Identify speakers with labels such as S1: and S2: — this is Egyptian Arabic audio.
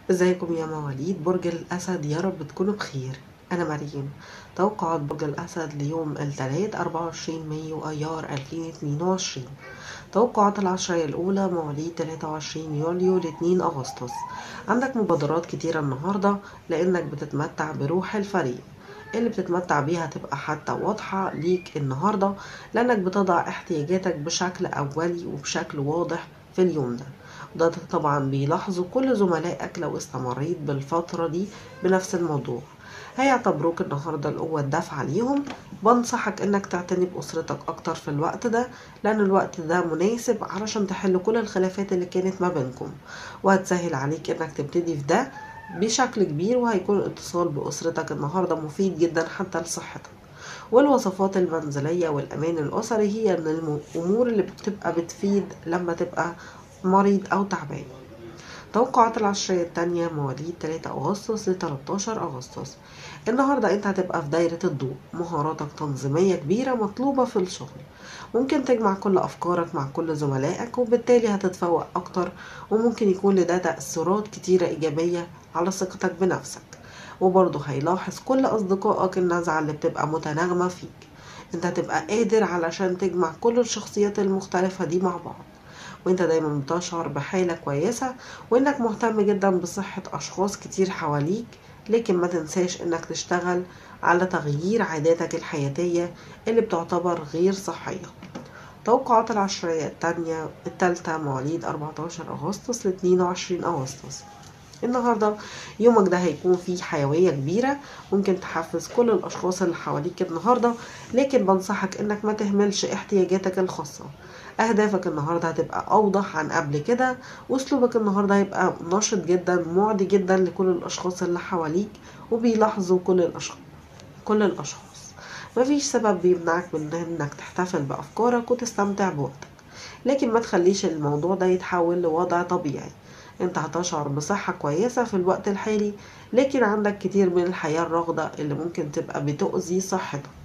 S1: ازيكم يا مواليد برج الأسد يا رب تكونوا بخير أنا مريم توقعات برج الأسد ليوم الثلاث 24 مايو أيار 2022 توقعات العشرية الأولى مواليد 23 يوليو ل 2 أغسطس عندك مبادرات كتيرة النهاردة لأنك بتتمتع بروح الفريق اللي بتتمتع بيها تبقى حتى واضحة ليك النهاردة لأنك بتضع احتياجاتك بشكل أولي وبشكل واضح في اليوم ده ده طبعا بيلاحظوا كل زملائك لو استمريت بالفترة دي بنفس الموضوع هيعتبروك النهاردة القوة الدافعة عليهم بنصحك انك تعتني بأسرتك اكتر في الوقت ده لان الوقت ده مناسب علشان تحل كل الخلافات اللي كانت ما بينكم وهتسهل عليك انك تبتدي في ده بشكل كبير وهيكون الاتصال بأسرتك النهاردة مفيد جدا حتى لصحتك والوصفات المنزلية والأمان الأسري هي من الأمور اللي بتبقى بتفيد لما تبقى مريض أو تعبان توقعات العشرية التانية مواليد 3 أغسطس ل 13 أغسطس النهاردة انت هتبقى في دايرة الضوء مهاراتك تنظيمية كبيرة مطلوبة في الشغل ممكن تجمع كل أفكارك مع كل زملائك وبالتالي هتتفوق أكتر وممكن يكون لده تأثيرات كتيرة إيجابية على ثقتك بنفسك وبرضه هيلاحظ كل أصدقائك النزعة اللي بتبقى متناغمة فيك انت هتبقى قادر علشان تجمع كل الشخصيات المختلفة دي مع بعض وانت دايما بتشعر بحالة كويسة وانك مهتم جدا بصحة اشخاص كتير حواليك لكن ما تنساش انك تشتغل على تغيير عاداتك الحياتية اللي بتعتبر غير صحية توقعات العشرية التانية التالتة مواليد 14 أغسطس ل 22 أغسطس النهاردة يومك ده هيكون فيه حيوية كبيرة ممكن تحفز كل الأشخاص اللي حواليك النهاردة لكن بنصحك إنك ما تهملش احتياجاتك الخاصة أهدافك النهاردة هتبقى أوضح عن قبل كده وأسلوبك النهاردة هيبقى نشط جدا معدي جدا لكل الأشخاص اللي حواليك وبيلاحظوا كل الأشخاص كل الأشخاص مفيش سبب بيمنعك من إنك تحتفل بأفكارك وتستمتع بوقتك لكن ما تخليش الموضوع ده يتحول لوضع طبيعي انت هتشعر بصحة كويسة في الوقت الحالي لكن عندك كتير من الحياة الراغدة اللي ممكن تبقى بتؤذي صحتك